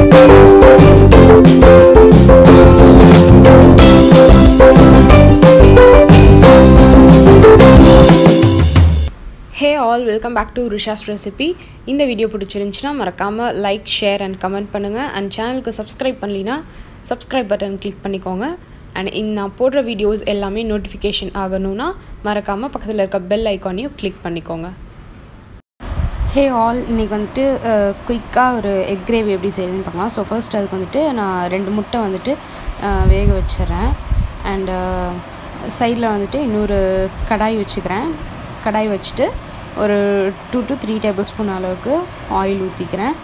hey all welcome back to Risha's recipe இந்த video பிடிச்சிருந்துச்சுன்னா மறக்காமல் லைக் ஷேர் அண்ட் கமெண்ட் பண்ணுங்கள் அண்ட் சேனலுக்கு சப்ஸ்கிரைப் பண்ணலினா சப்ஸ்கிரைப் பட்டன் கிளிக் பண்ணிக்கோங்க அண்ட் இந்த நான் போடுற வீடியோஸ் எல்லாமே நோட்டிஃபிகேஷன் ஆகணும்னா மறக்காமல் பக்கத்தில் இருக்க பெல் ஐக்கானையும் கிளிக் பண்ணிக்கோங்க ஹே ஆல் இன்றைக்கி வந்துட்டு குயிக்காக ஒரு எக் கிரேவி எப்படி செய்யுதுன்னு பார்க்கலாம் ஸோ ஃபர்ஸ்ட் அதுக்கு வந்துட்டு நான் ரெண்டு முட்டை வந்துட்டு அஹ், வேக வச்சிடுறேன் அண்டு சைடில் வந்துட்டு இன்னொரு கடாய் வச்சுக்கிறேன் கடாய் வச்சுட்டு ஒரு two to three tablespoon அளவுக்கு ஆயில் ஊற்றிக்கிறேன்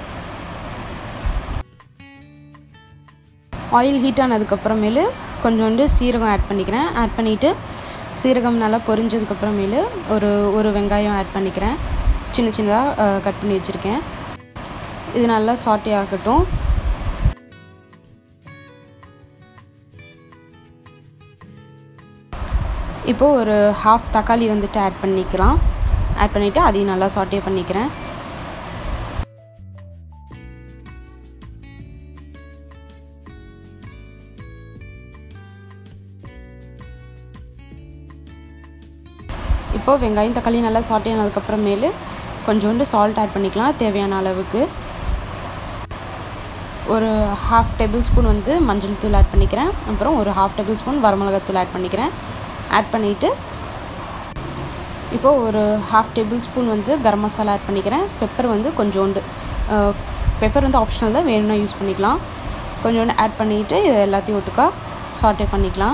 ஆயில் ஹீட் ஆனதுக்கப்புறமேலு கொஞ்சோண்டு சீரகம் ஆட் பண்ணிக்கிறேன் ஆட் பண்ணிவிட்டு சீரகம் நல்லா பொரிஞ்சதுக்கப்புறமேலு ஒரு ஒரு வெங்காயம் ஆட் பண்ணிக்கிறேன் சின்ன சின்னதாக கட் பண்ணி வச்சுருக்கேன் இது நல்லா சாட்டே ஆகட்டும் இப்போது ஒரு ஹாஃப் தக்காளி வந்துட்டு ஆட் பண்ணிக்கலாம் ஆட் பண்ணிவிட்டு அதையும் நல்லா சாட்டே பண்ணிக்கிறேன் இப்போது வெங்காயம் தக்காளி நல்லா சாட்டே ஆனதுக்கப்புறமேலு கொஞ்சோண்டு சால்ட் ஆட் பண்ணிக்கலாம் தேவையான அளவுக்கு ஒரு ஹாஃப் டேபிள் ஸ்பூன் வந்து மஞ்சள் தூள் ஆட் பண்ணிக்கிறேன் அப்புறம் ஒரு ஹாஃப் டேபிள் ஸ்பூன் வரமிளகாத்தூள் ஆட் பண்ணிக்கிறேன் ஆட் பண்ணிவிட்டு இப்போது ஒரு ஹாஃப் டேபிள் ஸ்பூன் வந்து கரம் மசாலா ஆட் பண்ணிக்கிறேன் பெப்பர் வந்து கொஞ்சோண்டு பெப்பர் வந்து ஆப்ஷனல் தான் வேணும்னா யூஸ் பண்ணிக்கலாம் கொஞ்சோண்டு ஆட் பண்ணிவிட்டு இது எல்லாத்தையும் ஒட்டுக்கா சாட்டே பண்ணிக்கலாம்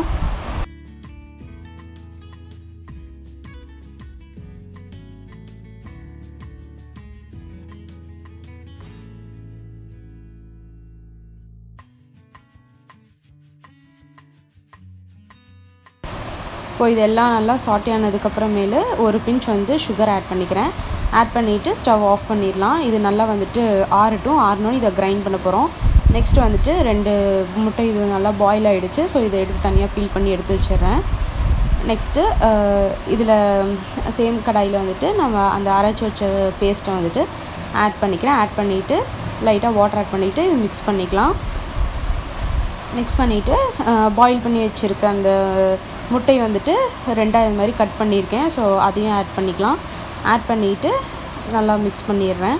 இப்போ இதெல்லாம் நல்லா சாட்டே ஆனதுக்கப்புறமேலு ஒரு பிஞ்ச் வந்து சுகர் ஆட் பண்ணிக்கிறேன் ஆட் பண்ணிவிட்டு ஸ்டவ் ஆஃப் பண்ணிடலாம் இது நல்லா வந்துட்டு ஆறட்டும் ஆறணும்னு இதை கிரைண்ட் பண்ண போகிறோம் நெக்ஸ்ட் வந்துட்டு ரெண்டு முட்டை இது நல்லா பாயில் ஆகிடுச்சு ஸோ இதை எடுத்து தனியாக பீல் பண்ணி எடுத்து வச்சிடுறேன் நெக்ஸ்ட்டு இதில் சேம் கடாயில் வந்துட்டு நம்ம அந்த அரைச்சி வச்ச பேஸ்ட்டை வந்துட்டு ஆட் பண்ணிக்கிறேன் ஆட் பண்ணிவிட்டு லைட்டாக வாட்டர் ஆட் பண்ணிவிட்டு இது மிக்ஸ் பண்ணிக்கலாம் மிக்ஸ் பண்ணிவிட்டு பாயில் பண்ணி வச்சுருக்க அந்த முட்டையை வந்துட்டு ரெண்டாக இது மாதிரி கட் பண்ணியிருக்கேன் ஸோ அதையும் ஆட் பண்ணிக்கலாம் ஆட் பண்ணிவிட்டு நல்லா மிக்ஸ் பண்ணிடுறேன்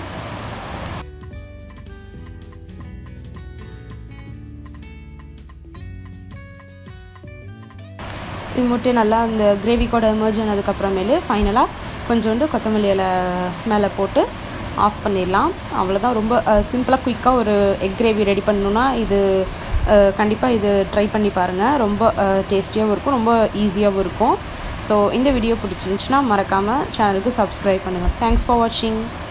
இது முட்டை நல்லா அந்த கிரேவி கூட எமர்ஜ் ஆனதுக்கப்புறமேலு ஃபைனலாக கொஞ்சோண்டு கொத்தமல்லி இலை மேலே போட்டு ஆஃப் பண்ணிடலாம் அவ்வளோதான் ரொம்ப சிம்பிளாக குயிக்காக ஒரு எக் கிரேவி ரெடி பண்ணணுன்னா இது கண்டிப்பாக இது ட்ரை பண்ணி பாருங்கள் ரொம்ப டேஸ்டியாகவும் இருக்கும் ரொம்ப ஈஸியாகவும் இருக்கும் ஸோ இந்த வீடியோ பிடிச்சிருந்துச்சுன்னா மறக்காமல் சேனலுக்கு சப்ஸ்கிரைப் பண்ணுங்கள் தேங்க்ஸ் ஃபார் வாட்சிங்